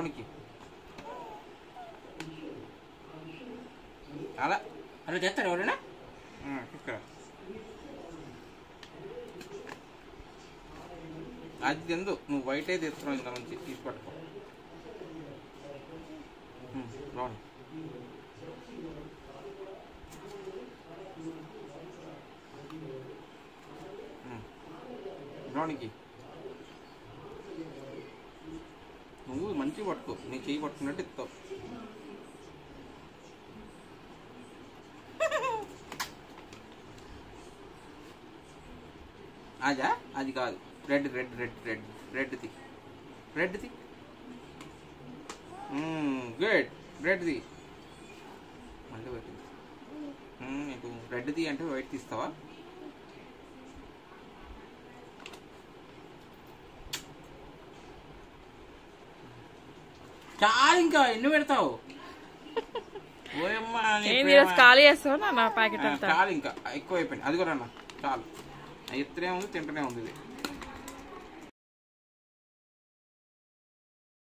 లోనికి అలా అలా చేస్తారు ఎవరైనా ఆ, తీసుకురా అది తిందు నువ్వు వైటే తెస్తున్నావు ఇంత నుంచి తీసి పట్టుకో ఉమ్, లోని ఉమ్, లోనికి నువ్వు మంచిగా పట్టుకో నీ చెయ్యి పట్టుకున్నట్టు ఇస్తావు అదా అది కాదు రెడ్ రెడ్ రెడ్ రెడ్ రెడ్ది రెడ్ది గుడ్ రెడ్ది మళ్ళీ వైట్ నీకు రెడ్ది అంటే వైట్ తీస్తావా చాలు ఇంకా ఎన్ని పెడతావు ఓయమ్మా నీ ఏంది ప్రేమ. ఈరోజు ఖాళీ చేస్తావు నా ప్యాకెట్ ఆ, అంతా చాలు ఇంకా ఎక్కువ అయిపోయింది అది కూడా అన్న చాలు ఎత్తునే ఉంది తింటూనే ఉంది ఇది